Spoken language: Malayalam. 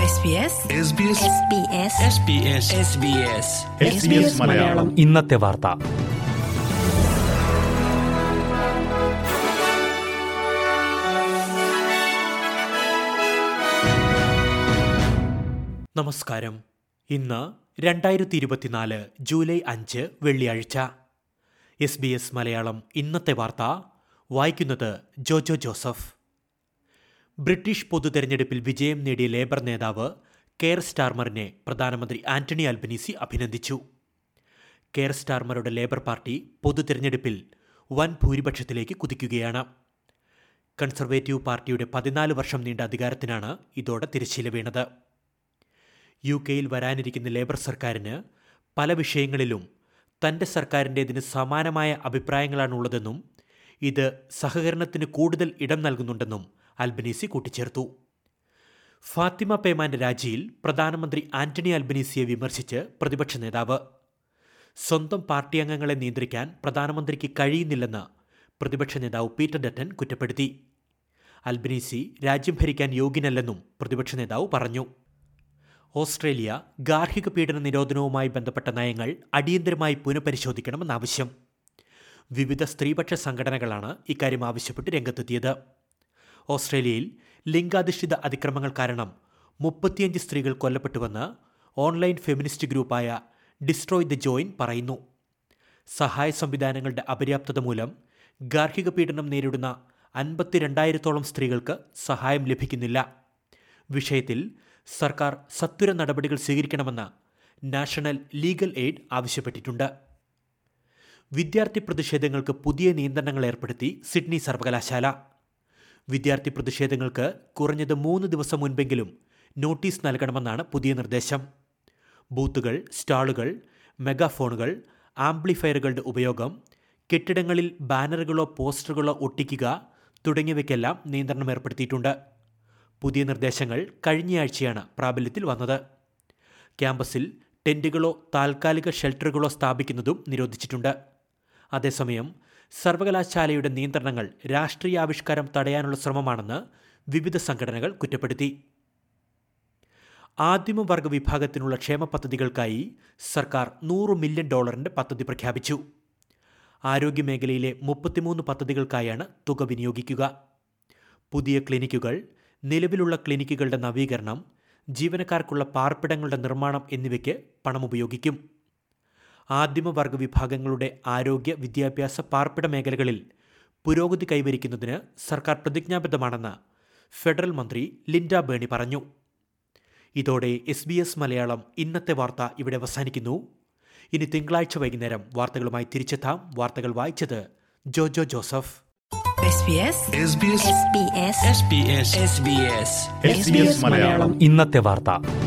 SBS SBS മലയാളം ഇന്നത്തെ വാർത്ത നമസ്കാരം ഇന്ന് രണ്ടായിരത്തി ഇരുപത്തിനാല് ജൂലൈ അഞ്ച് വെള്ളിയാഴ്ച എസ് ബി എസ് മലയാളം ഇന്നത്തെ വാർത്ത വായിക്കുന്നത് ജോജോ ജോസഫ് ബ്രിട്ടീഷ് പൊതു തെരഞ്ഞെടുപ്പിൽ വിജയം നേടിയ ലേബർ നേതാവ് കെയർ സ്റ്റാർമറിനെ പ്രധാനമന്ത്രി ആന്റണി അൽബനീസി അഭിനന്ദിച്ചു കെയർ സ്റ്റാർമറുടെ ലേബർ പാർട്ടി പൊതു തെരഞ്ഞെടുപ്പിൽ വൻ ഭൂരിപക്ഷത്തിലേക്ക് കുതിക്കുകയാണ് കൺസർവേറ്റീവ് പാർട്ടിയുടെ പതിനാല് വർഷം നീണ്ട അധികാരത്തിനാണ് ഇതോടെ തിരശ്ശീല വീണത് യു കെയിൽ വരാനിരിക്കുന്ന ലേബർ സർക്കാരിന് പല വിഷയങ്ങളിലും തൻ്റെ സർക്കാരിൻ്റേതിന് സമാനമായ അഭിപ്രായങ്ങളാണുള്ളതെന്നും ഇത് സഹകരണത്തിന് കൂടുതൽ ഇടം നൽകുന്നുണ്ടെന്നും അൽബനീസി കൂട്ടിച്ചേർത്തു ഫാത്തിമ പേമാന്റെ രാജിയിൽ പ്രധാനമന്ത്രി ആന്റണി അൽബനീസിയെ വിമർശിച്ച് പ്രതിപക്ഷ നേതാവ് സ്വന്തം പാർട്ടി അംഗങ്ങളെ നിയന്ത്രിക്കാൻ പ്രധാനമന്ത്രിക്ക് കഴിയുന്നില്ലെന്ന് പ്രതിപക്ഷ നേതാവ് പീറ്റർ ഡറ്റൻ കുറ്റപ്പെടുത്തി അൽബനീസി രാജ്യം ഭരിക്കാൻ യോഗ്യനല്ലെന്നും പ്രതിപക്ഷ നേതാവ് പറഞ്ഞു ഓസ്ട്രേലിയ ഗാർഹിക പീഡന നിരോധനവുമായി ബന്ധപ്പെട്ട നയങ്ങൾ അടിയന്തരമായി പുനഃപരിശോധിക്കണമെന്നാവശ്യം വിവിധ സ്ത്രീപക്ഷ സംഘടനകളാണ് ഇക്കാര്യം ആവശ്യപ്പെട്ട് രംഗത്തെത്തിയത് ഓസ്ട്രേലിയയിൽ ലിംഗാധിഷ്ഠിത അതിക്രമങ്ങൾ കാരണം മുപ്പത്തിയഞ്ച് സ്ത്രീകൾ കൊല്ലപ്പെട്ടുവെന്ന് ഓൺലൈൻ ഫെമിനിസ്റ്റ് ഗ്രൂപ്പായ ഡിസ്ട്രോയ് ദ ജോയിൻ പറയുന്നു സഹായ സംവിധാനങ്ങളുടെ അപര്യാപ്തത മൂലം ഗാർഹിക പീഡനം നേരിടുന്ന അൻപത്തിരണ്ടായിരത്തോളം സ്ത്രീകൾക്ക് സഹായം ലഭിക്കുന്നില്ല വിഷയത്തിൽ സർക്കാർ സത്വര നടപടികൾ സ്വീകരിക്കണമെന്ന് നാഷണൽ ലീഗൽ എയ്ഡ് ആവശ്യപ്പെട്ടിട്ടുണ്ട് വിദ്യാർത്ഥി പ്രതിഷേധങ്ങൾക്ക് പുതിയ നിയന്ത്രണങ്ങൾ ഏർപ്പെടുത്തി സിഡ്നി സർവകലാശാല വിദ്യാർത്ഥി പ്രതിഷേധങ്ങൾക്ക് കുറഞ്ഞത് മൂന്ന് ദിവസം മുൻപെങ്കിലും നോട്ടീസ് നൽകണമെന്നാണ് പുതിയ നിർദ്ദേശം ബൂത്തുകൾ സ്റ്റാളുകൾ മെഗാഫോണുകൾ ആംപ്ലിഫയറുകളുടെ ഉപയോഗം കെട്ടിടങ്ങളിൽ ബാനറുകളോ പോസ്റ്ററുകളോ ഒട്ടിക്കുക തുടങ്ങിയവയ്ക്കെല്ലാം നിയന്ത്രണം ഏർപ്പെടുത്തിയിട്ടുണ്ട് പുതിയ നിർദ്ദേശങ്ങൾ കഴിഞ്ഞയാഴ്ചയാണ് പ്രാബല്യത്തിൽ വന്നത് ക്യാമ്പസിൽ ടെന്റുകളോ താൽക്കാലിക ഷെൽട്ടറുകളോ സ്ഥാപിക്കുന്നതും നിരോധിച്ചിട്ടുണ്ട് അതേസമയം സർവകലാശാലയുടെ നിയന്ത്രണങ്ങൾ രാഷ്ട്രീയാവിഷ്കാരം തടയാനുള്ള ശ്രമമാണെന്ന് വിവിധ സംഘടനകൾ കുറ്റപ്പെടുത്തി ആദിമവർഗ വിഭാഗത്തിനുള്ള ക്ഷേമ പദ്ധതികൾക്കായി സർക്കാർ നൂറ് മില്യൺ ഡോളറിന്റെ പദ്ധതി പ്രഖ്യാപിച്ചു ആരോഗ്യമേഖലയിലെ മുപ്പത്തിമൂന്ന് പദ്ധതികൾക്കായാണ് തുക വിനിയോഗിക്കുക പുതിയ ക്ലിനിക്കുകൾ നിലവിലുള്ള ക്ലിനിക്കുകളുടെ നവീകരണം ജീവനക്കാർക്കുള്ള പാർപ്പിടങ്ങളുടെ നിർമ്മാണം എന്നിവയ്ക്ക് പണം ഉപയോഗിക്കും ആദിമവർഗ വിഭാഗങ്ങളുടെ ആരോഗ്യ വിദ്യാഭ്യാസ പാർപ്പിട മേഖലകളിൽ പുരോഗതി കൈവരിക്കുന്നതിന് സർക്കാർ പ്രതിജ്ഞാബദ്ധമാണെന്ന് ഫെഡറൽ മന്ത്രി ലിൻഡ ബേണി പറഞ്ഞു ഇതോടെ എസ് ബി എസ് മലയാളം ഇന്നത്തെ വാർത്ത ഇവിടെ അവസാനിക്കുന്നു ഇനി തിങ്കളാഴ്ച വൈകുന്നേരം വാർത്തകളുമായി തിരിച്ചെത്താം വാർത്തകൾ വായിച്ചത് ജോജോ ജോസഫ് SBS മലയാളം ഇന്നത്തെ വാർത്ത